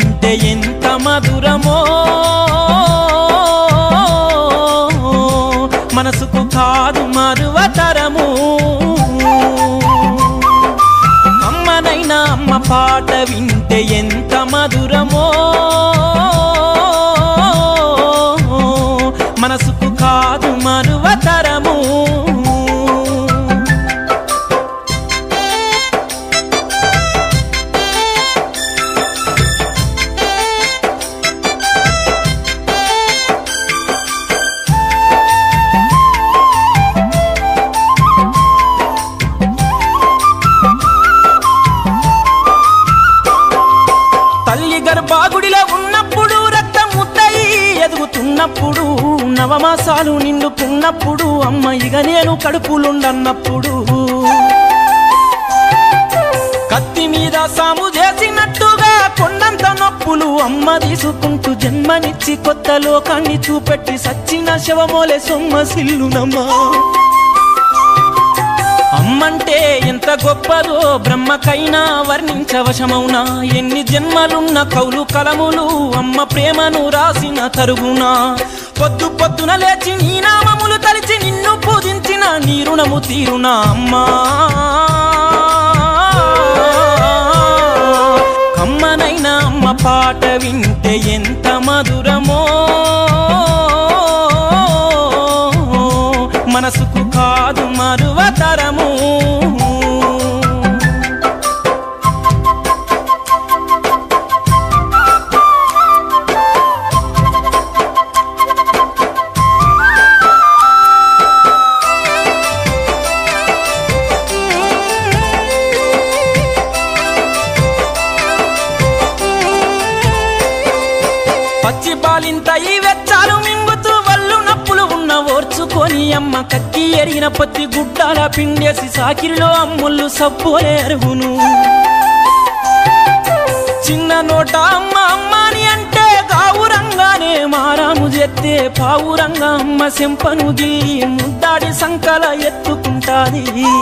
వింటే ఎంత మధురమో మనసుకు కాదు మరువతరము అమ్మనైన అమ్మ పాట వింటే ఎంత మధురమో మనసుకు కాదు మరువతరము తల్లి గర్భాగుడిలో ఉన్నప్పుడు రక్తం ముద్దయి ఎదుగుతున్నప్పుడు నవమాసాలు నిండుకున్నప్పుడు అమ్మ ఇక నేను కడుపులుండన్నప్పుడు కత్తి మీద సాము చేసినట్టుగా కొండంత నొప్పులు అమ్మ తీసుకుంటూ జన్మనిచ్చి కొత్త లోకాన్ని చూపెట్టి సచ్చిన శవమోలే సొమ్మ సిల్లునమ్మా అమ్మంటే ఎంత గొప్పదో బ్రహ్మకైనా వర్ణించవశమౌనా ఎన్ని జన్మలున్న కౌలు కలములు అమ్మ ప్రేమను రాసిన తరుగునా పొద్దు పొద్దున లేచి నీ నామములు తలిచి నిన్ను పూజించిన నీ రుణము తీరునా అమ్మా కమ్మనైన అమ్మ పాట వింటే ఎంత మధురమో మనసుకు కాదు మరువతరము పచ్చి పాలింత ఈ వెచ్చాలు మింగుతూ వల్లు నప్పులు ఉన్న ఓర్చుకొని అమ్మ కక్కి ఎరిగిన పత్తి గుడ్డాల పిండేసి సాకిరిలో అమ్ముళ్ళు సబ్బోలే అరుగును చిన్న నోట అమ్మ అమ్మని అంటే గావురంగానే మారాము చేస్తే పావురంగా అమ్మ సెంపను గిల్లి ముద్దాడి సంకల ఎత్తుకుంటాది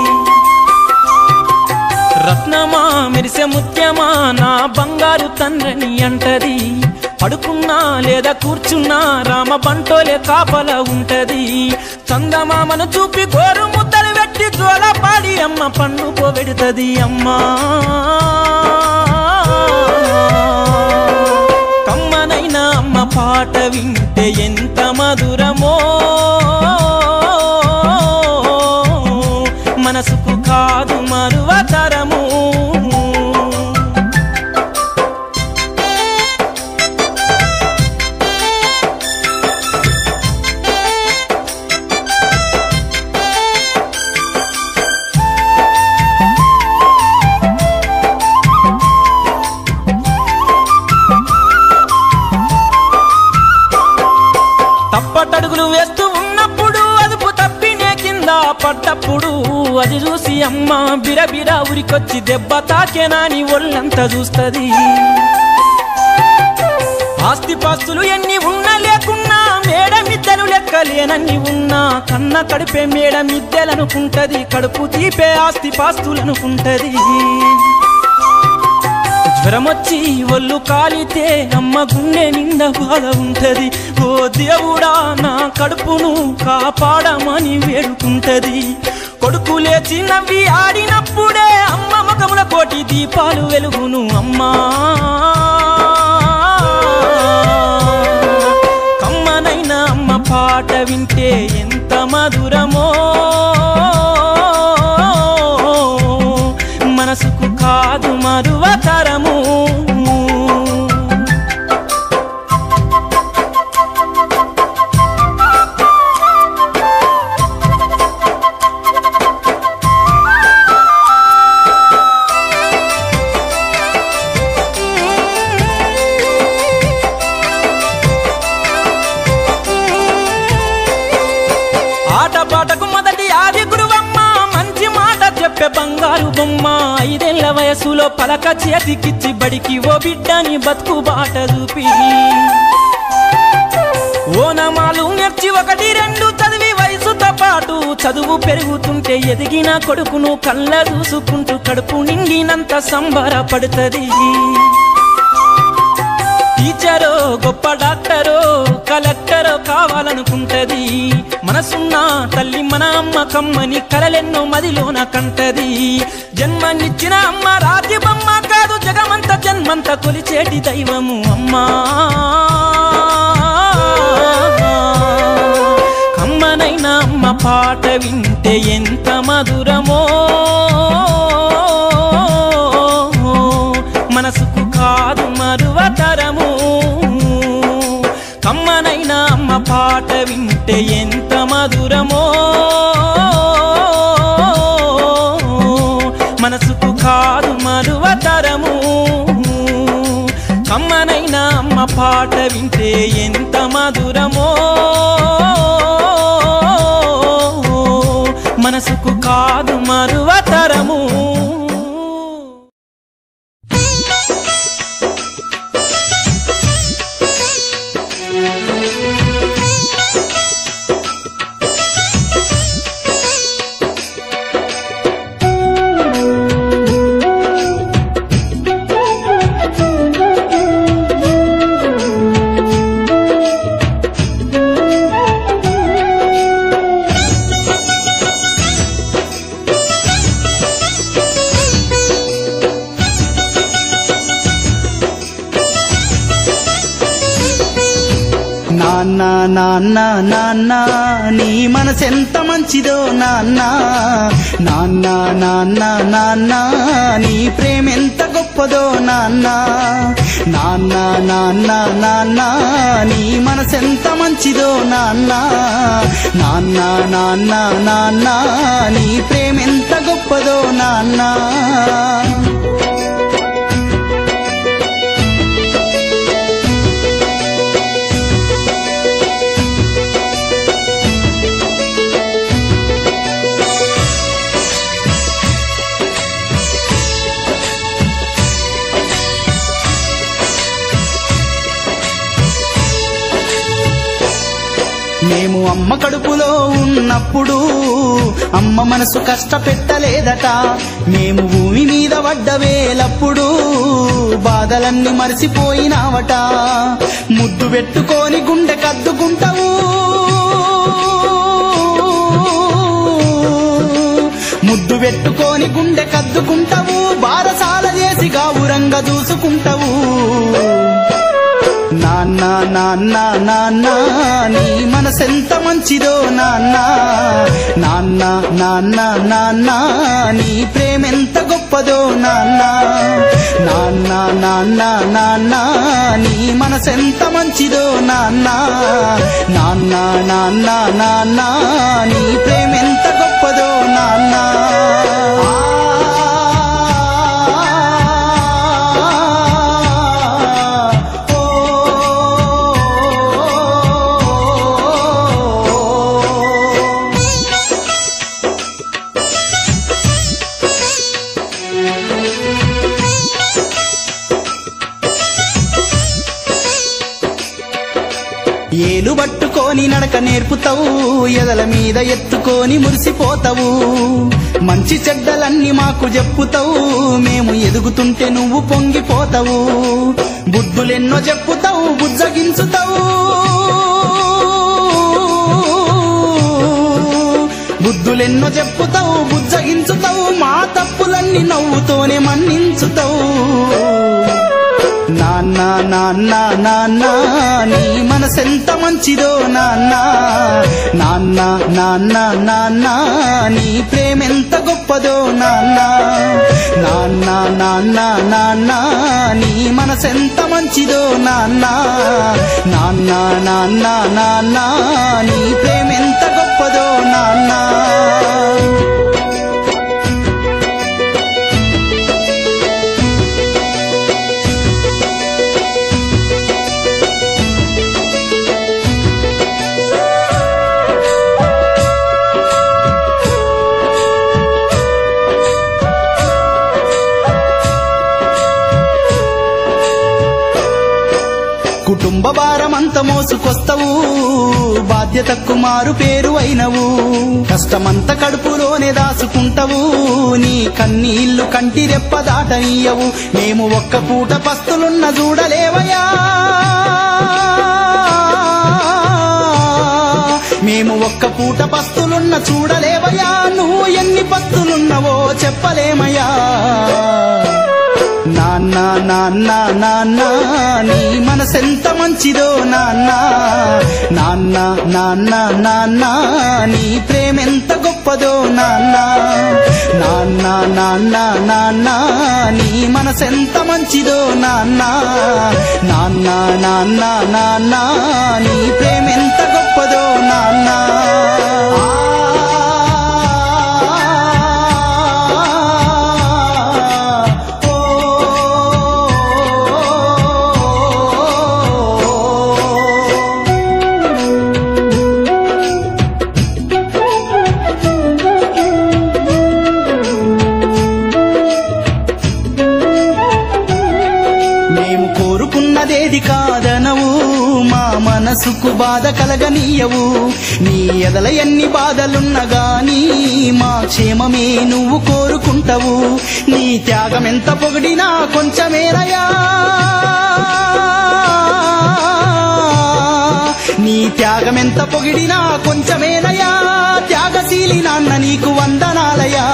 రత్నమా మెరిసే ముత్యమా నా బంగారు తండ్రిని అంటది పడుకున్నా లేదా కూర్చున్నా రామ బంటోలే కాపల ఉంటది చందమామను చూపి గోరు ముద్దలు పెట్టి జోల పాడి అమ్మ పండు పోవెడుతది అమ్మా కమ్మనైన అమ్మ పాట వింటే ఎంత మధురమో మనసుకు కాదు మరువతరము తప్పటడుగులు వేస్తూ ఉన్నప్పుడు అదుపు తప్పినే కింద పడ్డప్పుడు అది చూసి అమ్మ బిరబిర ఉరికొచ్చి దెబ్బ తాకేనాని ఒళ్ళంతా చూస్తది ఆస్తిపాస్తులు ఎన్ని ఉన్నా లేకున్నా మేడ మిద్దెలు లెక్కలేనన్ని ఉన్నా కన్న కడిపే మేడ మిద్దెలనుకుంటది కడుపు తీపే ఆస్తిపాస్తులనుకుంటది జ్వరమొచ్చి ఒళ్ళు కాలితే అమ్మ గుండె నిండా బాధ ఉంటది ఓ దేవుడా నా కడుపును కాపాడమని వేడుకుంటది కొడుకు లేచి నవ్వి ఆడినప్పుడే అమ్మ ముఖముల కోటి దీపాలు వెలుగును అమ్మా కమ్మనైన అమ్మ పాట వింటే ఎంత మధురమో మనసుకు కాదు మరువతరము ఆటపాటకు మొదటి ఆది గురువమ్మ మంచి మాట చెప్పే బంగారు బొమ్మ ఐదేళ్ల వయసులో పలక చేతికిచ్చి బడికి ఓ బిడ్డని బతుకు బాట చూపి ఓనమాలు నేర్చి ఒకటి రెండు చదివి వయసుతో పాటు చదువు పెరుగుతుంటే ఎదిగిన కొడుకును కళ్ళ చూసుకుంటూ కడుపు నిండినంత సంబరపడుతుంది ఇంజనీరో గొప్ప డాక్టరో కలెక్టరో కావాలనుకుంటది మనసున్న తల్లి మన అమ్మ కమ్మని కలలెన్నో మదిలోన కంటది జన్మనిచ్చిన అమ్మ రాజ్యమమ్మ కాదు జగమంత జన్మంత కొలిచేటి దైవము అమ్మా కమ్మనైన అమ్మ పాట వింటే ఎంత మధురమో మనసుకు కాదు మరువతరము కమ్మనైన అమ్మ పాట వింటే ఎంత మధురమో మనసుకు కాదు మరువతరము కమ్మనైన అమ్మ పాట వింటే ఎంత మధురమో మనసుకు కాదు మరువతరము నాన్న నాన్న నాన్న నీ మనసెంత మంచిదో నాన్న నాన్న నాన్న నాన్న నీ ప్రేమెంత గొప్పదో నాన్న నాన్న నాన్న నాన్న నీ మనసెంత మంచిదో నాన్న నాన్న నాన్న నాన్న నీ ప్రేమెంత గొప్పదో నాన్న మేము అమ్మ కడుపులో ఉన్నప్పుడు అమ్మ మనసు కష్టపెట్టలేదట మేము భూమి మీద పడ్డ వేలప్పుడు బాధలన్నీ మరిసిపోయినావట ముద్దు పెట్టుకొని గుండె కద్దుకుంటావు ముద్దు పెట్టుకొని గుండె కద్దుకుంటావు బారసాల చేసి గావురంగా చూసుకుంటావు నాన్న నాన్న నాన్న నీ మనసెంత మంచిదో నాన్న నాన్న నాన్న నాన్న నీ ప్రేమెంత గొప్పదో నాన్న నాన్న నాన్న నాన్న నీ మనసెంత మంచిదో నాన్న నాన్న నాన్న నాన్న నీ ప్రేమెంత గొప్పదో నాన్న ఏలు పట్టుకొని నడక నేర్పుతావు ఎదల మీద ఎత్తుకొని మురిసిపోతావు మంచి చెడ్డలన్నీ మాకు చెప్పుతావు మేము ఎదుగుతుంటే నువ్వు పొంగిపోతావు బుద్ధులెన్నో చెప్పుతావు బుజ్జగించుతావు బుద్ధులెన్నో చెప్పుతావు బుజ్జగించుతావు మా తప్పులన్నీ నవ్వుతోనే మన్నించుతావు నాన్న నాన్న నాన్న నీ మనసెంత మంచిదో నాన్న నాన్న నాన్న నాన్న నీ ప్రేమెంత గొప్పదో నాన్న నాన్న నాన్న నాన్న నీ మనసెంత మంచిదో నాన్న నాన్న నాన్న నాన్న నీ ప్రేమెంత గొప్పదో నాన్న కుటుంబ భారమంత మోసుకొస్తవు బాధ్యతకు మారు పేరు అయినవు కష్టమంత కడుపులోనే దాసుకుంటవు నీ కన్నీళ్లు కంటి రెప్ప దాటనీయవు మేము ఒక్క పూట పస్తులున్న చూడలేవయా ఒక్క పూట పస్తులున్న చూడలేవయ్యా నువ్వు ఎన్ని పస్తులున్నవో చెప్పలేమయ్యా నాన్న నాన్న నాన్న నీ మనసెంత మంచిదో నాన్న నాన్న నాన్న నాన్న నీ ప్రేమెంత గొప్పదో నాన్న నాన్న నాన్న నాన్న నీ మనసెంత మంచిదో నాన్న నాన్న నాన్న నాన్న నీ ప్రేమెంత గొప్పదో నాన్న మేము కోరుకున్నదేది కాదనవు మా మనసుకు బాధ కలగనీయవు నీ ఎదల ఎన్ని బాధలున్న గాని మా క్షేమమే నువ్వు కోరుకుంటావు నీ త్యాగం ఎంత పొగిడినా కొంచెమేరయా నీ త్యాగం ఎంత పొగిడినా కొంచెమేనయా త్యాగశీలి నాన్న నీకు వందనాలయా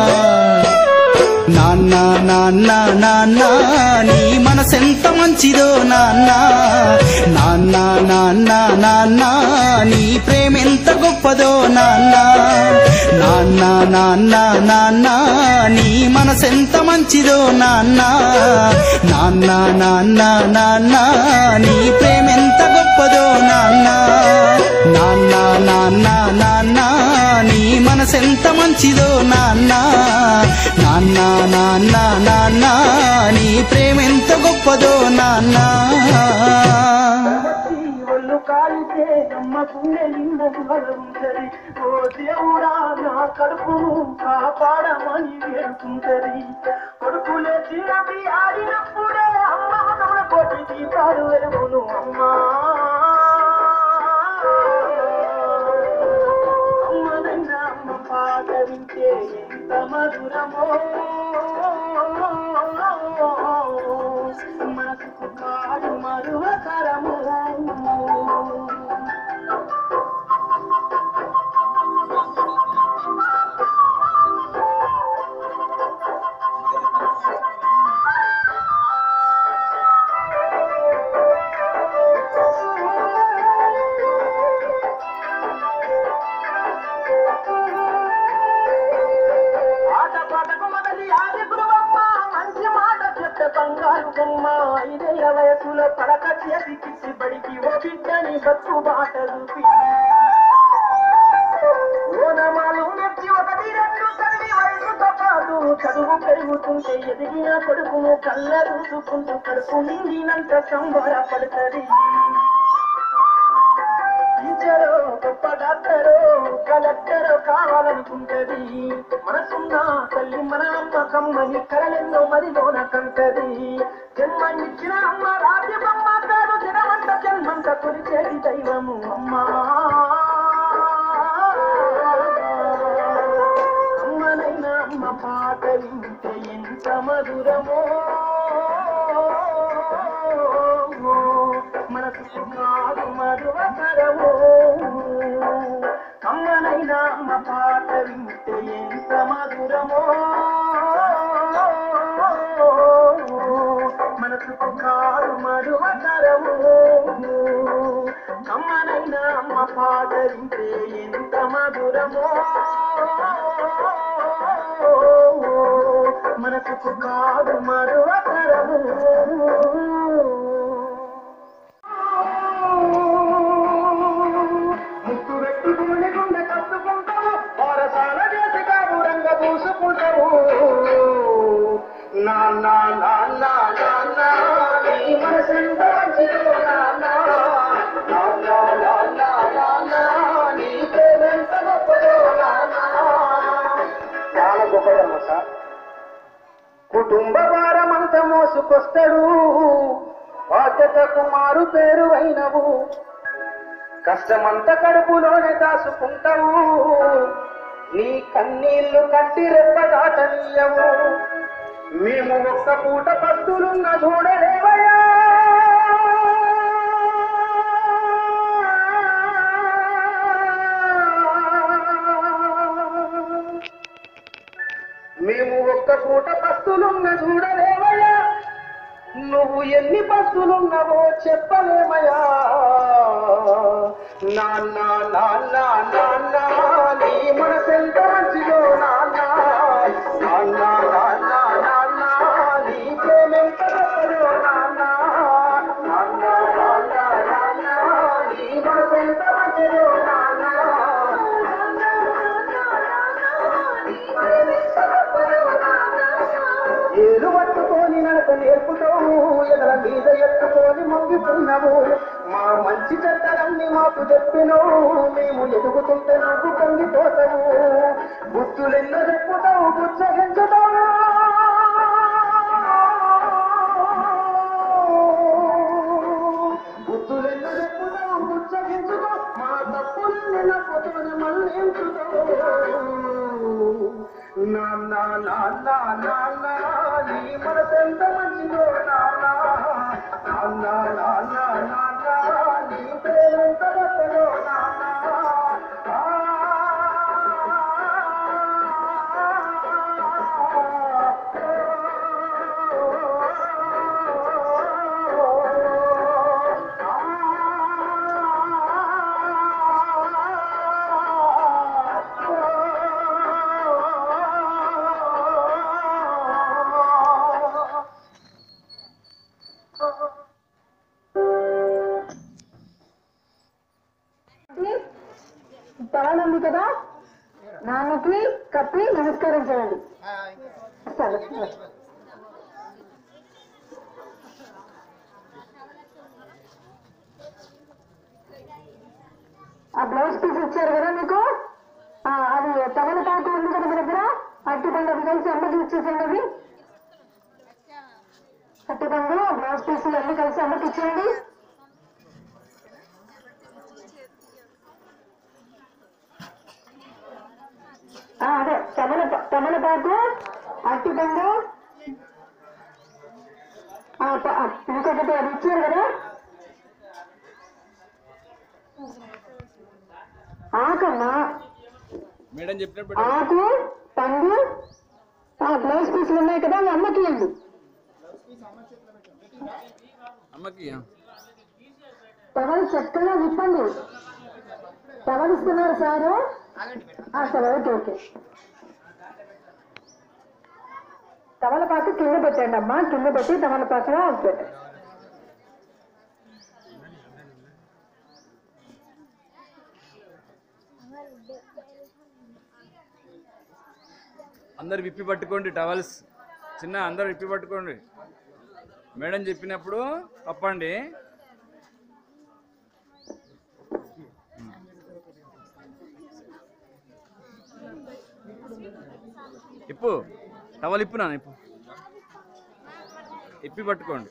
నాన్న నాన్న నాన్న నీ మనసెంత మంచిదో నాన్న నాన్న నాన్న నాన్న నీ ప్రేమెంత గొప్పదో నాన్న నాన్న నాన్న నాన్న నీ మనసెంత మంచిదో నాన్న నాన్న నాన్న నాన్న నీ ప్రేమెంత గొప్పదో నాన్న నాన్న నాన్న నాన్న నీ మనసెంత మంచిదో నాన్న నాన్న నాన్న నాన్న నీ ప్రేమెంత గొప్పదో నాన్న ఒళ్ళు కాలితే అమ్మ గుండె నిండు ఉంటది ఓ దేవుడా నా కడుపును కాపాడమని వేడుకుంటది కొడుకులే చిరపి ఆడినప్పుడే అమ్మ మగముల కోటి దీపాలు వెలుగును అమ్మా అమ్మనైనా అమ్మ పాట వింటే ఎంత మధురమో మనసుకు కాదు మరువకరము ఆట పాటకు మొదలి ఆది గురువమ్మ మంచి మాట చెప్పే బంగారు బొమ్మ ఐదేళ్ల వయసులో పడక చేతికిచ్చి బడికి ఓ బిడ్డని బతుకు బాట చూపి ఓనమాలు మెచ్చి ఒకటి రెండు తల్లి వయసుతో పాటు చదువు పెరుగుతుంటే ఎదిగిన కొడుకును కళ్ళ చూసుకుంటూ కడుపు నిండినంత సంబరపడుతుంది టీచరో గొప్ప డాక్టరో కలెక్టరో కావాలనుకుంటది మనసున్న తల్లి మన అమ్మ కమ్మని కలలెన్నో మదిలోన కంటది జన్మనిచ్చిన అమ్మ రాజ్యమమ్మ పేరు జనమంత జన్మంత కొలిచేది దైవము అమ్మా అమ్మనైనా అమ్మ పాట వింటే ఎంత మధురమో మనసు కాదు మధురకరమో అమ్మనైనా అమ్మ పాట వింటే ఎంత మధురమో మనసుకు కాదు మధురకరము అమ్మనైనా అమ్మ పాట వింటే ఎంత మధురమో మనసుకు కాదు మరువకరము ముక్కు పెట్టి గుండె గుండె కట్టుకుంటాము వారసాల చేసి కాపురంగా పూసుకుంటాము నాన్న నాన్న నాన్న నీ మనసెంత మంచిదో నాన్న నాన్న నాన్న నాన్న నీ ప్రేమెంత గొప్పదో నాన్న చాలా గొప్పదమ్మ సార్ కుటుంబ భారమంత మోసుకొస్తాడు బాధ్యతకు మారు పేరు అయినవు కష్టమంత కడుపులోనే దాసుకుంటావు నీ కన్నీళ్లు కట్టి రెప్ప దాటనీయవు మేము ఒక్క పూట పస్తులున్న చూడలేవయ్యా బతులున్నవో చెప్పలేమయా నాన్న నాన్న నాన్న నీ మనసెంత మంచిదో నాన్న నాన్న నాన్న నాన్న నీ ప్రేమెంత గొప్పదో నాన్న నాన్న నాన్న నాన్న నీ మనసెంత మంచిదో నాన్న ఏలు పట్టుకొని నడక నేర్పుతావు ఎదల మీద ఎత్తుకొని మొంగితున్నావు మా మంచి చెడ్డలన్నీ మాకు చెప్పినవు మేము ఎదుగుతుంటే నువ్వు పొంగిపోతావు బుద్ధులెన్నో చెప్పుతావు బుచ్చగించుతావు బుద్ధులెన్నో చెప్పుతావు బుచ్చగించుతావు మా తప్పులన్నీ నప్పుతోని మళ్ళించుతావు నాన్న నాన్న నాన్న నీ మనసెంత మంచిదో నాన్న నాన్న నాన్న నాన్న నీ ప్రేమెంత గొప్పదో నాన్న ఆ. తల ఉంది కదా నాన్నకి కప్పి నమస్కారం చేయండి సరే ఆ బ్లౌజ్ పీస్ ఇచ్చారు కదా మీకు ఆ, అది తమల పాట ఉంది కదా మీ దగ్గర అట్టి పండు అవి కలిసి అమ్మకి ఇచ్చేసండి అవి అట్టి పండు బ్లౌజ్ పీసులు అన్ని కలిసి అమ్మకి ఇచ్చేయండి ఆ, అదే తమల తమలపాకు అట్టిపండు ఆ, ప- ఆ, ఇంకొకటి అది ఇచ్చారు కదా ఆకమ్మా మేడం చెప్పినప్పుడు ఆకు పండు ఆ బ్లౌజ్ పీసులు ఉన్నాయి కదా అవి అమ్మకి ఇవ్వండి అమ్మకి టవల్ చక్కగా విప్పండి టవల్ ఇస్తున్నారు సారు ఆ, సరే ఓకే ఓకే తమలపాకు కింద పెట్టండి అమ్మా కింద పెట్టి తమలపాకులో పెట్టండి అందరు విప్పి పట్టుకోండి టవల్స్ చిన్న అందరు విప్పి పట్టుకోండి మేడం చెప్పినప్పుడు తప్పండి ఇప్పు టవల్ ఇప్పు నాన్న ఇప్పు ఇప్పి పట్టుకోండి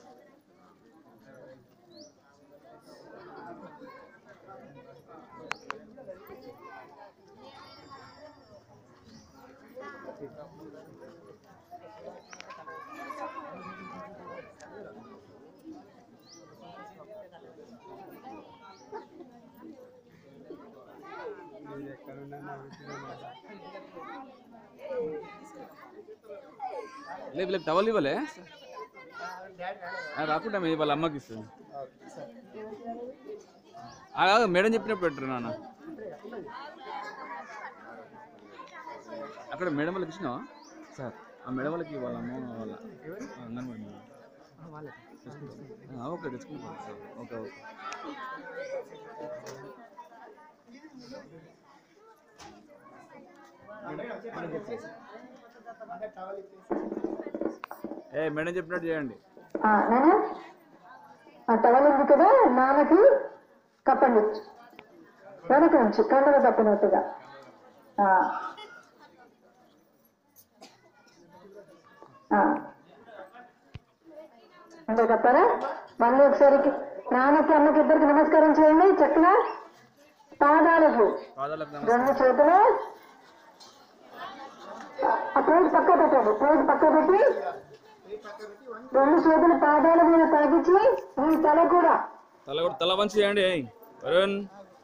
లేదు వీళ్ళకి టవల్ ఇవ్వలే ఆ, రాకుండా మీ వాళ్ళ అమ్మకి ఇస్తుంది ఆ, కాదు, మేడం చెప్పినప్పుడు పెట్టరు నాన్న అక్కడ మేడం వాళ్ళకి ఇచ్చినావా సార్ ఆ మేడం వాళ్ళకి వాళ్ళ అమ్మ వాళ్ళ ఆ, అంగన్వాడీ మేడం. ఆ, ఓకే తెచ్చుకుంటాం సార్ ఓకే ఓకే ఏ మేడం చెప్పినట్టు చేయండి ఆ, నాన్న ఆ టవల్ ఉంది కదా నాన్నకి కప్పండి వెనక నుంచి కండలు కప్పినట్టుగా ఆ. ఆ. అంటే కప్పారా మళ్ళీ ఒకసారి నాన్నకి అమ్మకి ఇద్దరికి నమస్కారం చేయండి చక్కగా పాదాలకు పాదాలకు నమస్కారం రెండు చేతులు ఆ ప్లేట్ పక్క పెట్టండి ప్లేట్ పక్క పెట్టి రెండు చేతులు పాదాల మీద తాగించి మీ తల కూడా తల కూడా తల వంచి చేయండి ఏయ్. వరుణ్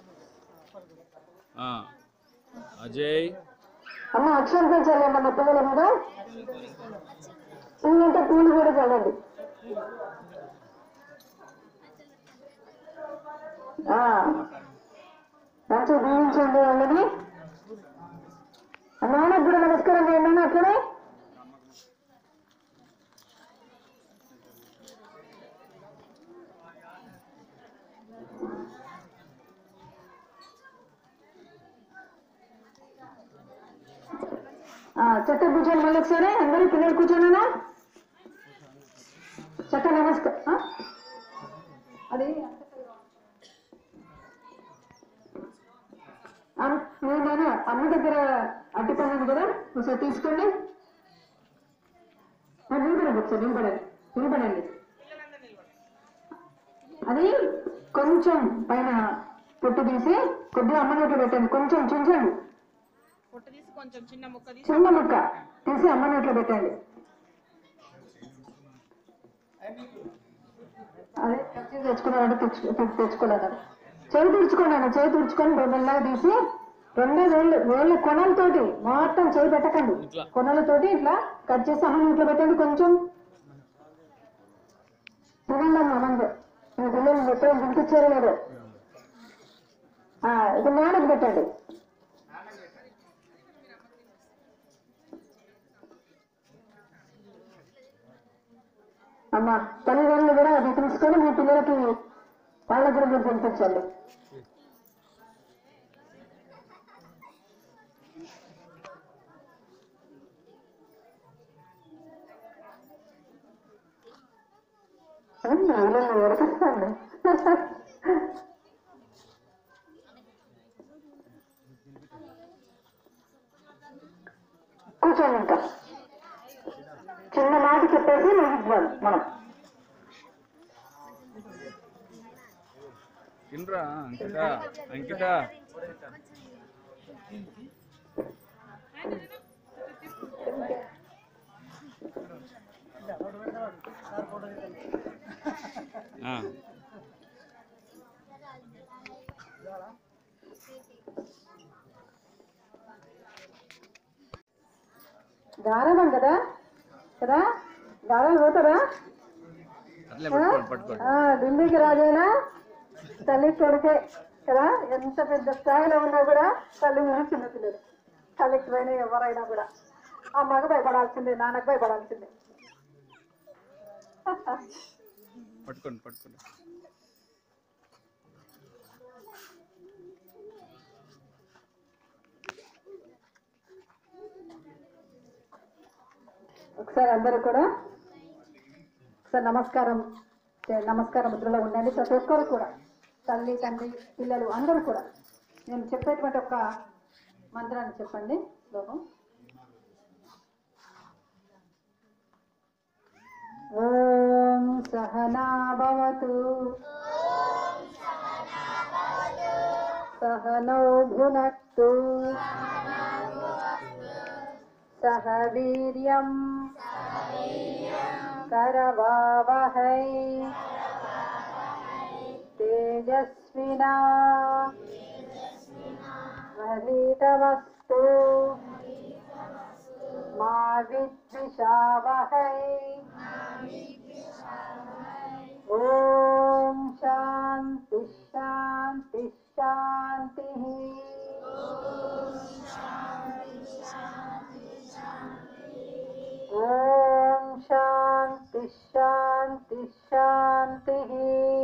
ఆ. అజయ్ అమ్మ అక్షరం చల్లండి అమ్మ పిల్లల మీద ఇంకంటే పూలు కూడా చల్లండి ఆ, మంచిగా దీవించండి వాళ్ళని నాన్నకు కూడా నమస్కారం చేయండి అన్న అట్లనే ఆ, చట్ట కూర్చొని మళ్ళీ ఒకసారి అందరూ పిల్లలు కూర్చోనా చట్ట నమస్కారం అది అమ్- నేను నాన్న, అమ్మ దగ్గర అట్టి పన్నాను కదా ఒకసారి తీసుకోండి ఆ, నిలబడండి ఒకసారి నిలబడండి నిలబడండి అది కొంచెం పైన పొట్టు తీసి కొద్దిగా అమ్మ నోట్లో పెట్టండి కొంచెం చుంచండి పొట్టు తీసి కొంచెం చిన్న ముక్క తీసి చిన్న ముక్క తీసి అమ్మ నోట్లో పెట్టండి అదే ఖర్చు తెచ్చుకున్నారంటే తెచ్చు తెచ్చు- తెచ్చుకోలేదు చేయి తుడుచుకున్నాను చేయి తుడుచుకొని మెల్లగా తీసి రెండే వేళ్ళు వేళ్ళ కొనలతోటి మొత్తం చేయి పెట్టకండి కొనలతోటి ఇట్లా కట్ చేసి అమ్మ నోట్లో పెట్టండి కొంచెం తినండి అమ్మ మంది మీ పిల్లలు పెట్టే తినిపించారు లేదు ఆ, ఇప్పుడు నాన్నకు పెట్టండి అమ్మ తల్లిదండ్రులు కూడా అది తీసుకొని మీ పిల్లలకి వాళ్ళకి కూడా మీరు పంపించండి ఎరకిస్తాను కూర్చోండి ఇంకా చిన్న మాట చెప్పేసి ముగిద్దాం మనం తినరా అంకిత అంకిత ఆ, గారవం కదా కదా గారాలు పోతారా అట్లే పట్టుకోండి పట్టుకోండి ఆ, ఢిల్లీకి రాజైనా తల్లి కొడుకే కదా ఎంత పెద్ద స్థాయిలో ఉన్నా కూడా తల్లి మీద చిన్నపిల్లలు కలెక్టర్ అయినా ఎవరైనా కూడా అమ్మకు భయపడాల్సిందే నాన్నకు భయపడాల్సిందే పట్టుకోండి పట్టుకోండి ఒకసారి అందరూ కూడా ఒకసారి నమస్కారం చే- నమస్కార ముద్రలో ఉండండి ప్రతి ఒక్కరు కూడా తల్లి తండ్రి పిల్లలు అందరూ కూడా నేను చెప్పేటువంటి ఒక మంత్రాన్ని చెప్పండి శ్లోకం ఓం సహనా భవతు సహనౌ భునక్తు సహ వీర్యం करवावहै तेजस्विना वलितमस्तु मा विद्विषावहै ॐ शान्ति शान्ति शान्तिः ॐ शान्ति शान्ति शान्तिः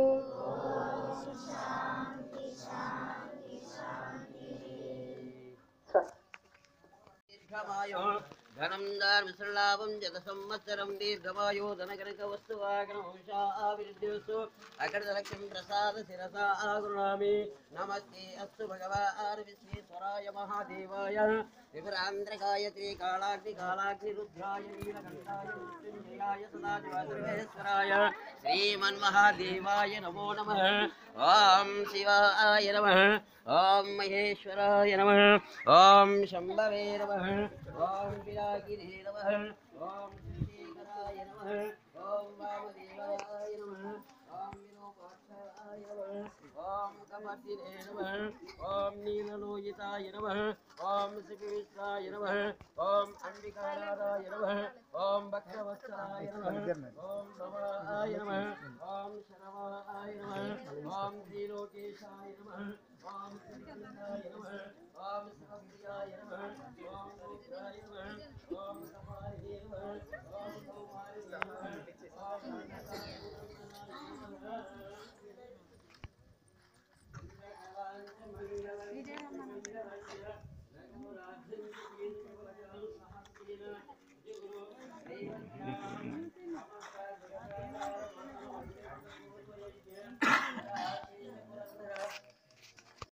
దీర్ఘమాయో ఘనం దార్మిశ్రలాభం జత సంవత్సరం దీర్ఘమాయో ధనకనక వస్తు ఆవిర్ద్యోస్తు అక్కడ లక్ష్యం ప్రసాద శిరస ఆగుణామి నమస్తే అస్తు భగవాన్ విశ్వేశ్వరాయ మహాదేవాయ విభ్రాంధ్రకాయ త్రికాళాగ్ని కాళాగ్ని రుద్రాయ నీలకంఠాయ మృత్యుంజయాయ సదాశివసర్వేశ్వరాయ శ్రీమన్మహాదేవాయ నమో నమ ఓం శివాయ నమ ఓం మహేశ్వరాయ నమ ఓం శంభవే నమ ఓం పిరాగిరే నమ ఓం శ్రీశేఖరాయ నమ ఓం వామదేవాయ నమ ఓం విరూపాక్షాయ నమ ఓం కమర్దినే నమ ఓం నీలలోహితాయ నమ ఓం శిపివిష్టాయ నమ ఓం అంబికారాయ నమ ఓం భక్తవత్సరాయ నమ ఓం భవాయ నమ ఓం శరవాయ శ్రీనివాసాయ నమ ఓం శ్రీలోకేశాయ నమ ఓం శ్రీకృష్ణాయ నమ ఓం శ్రీయాయ నమ ఓం గోత్రాయ నమ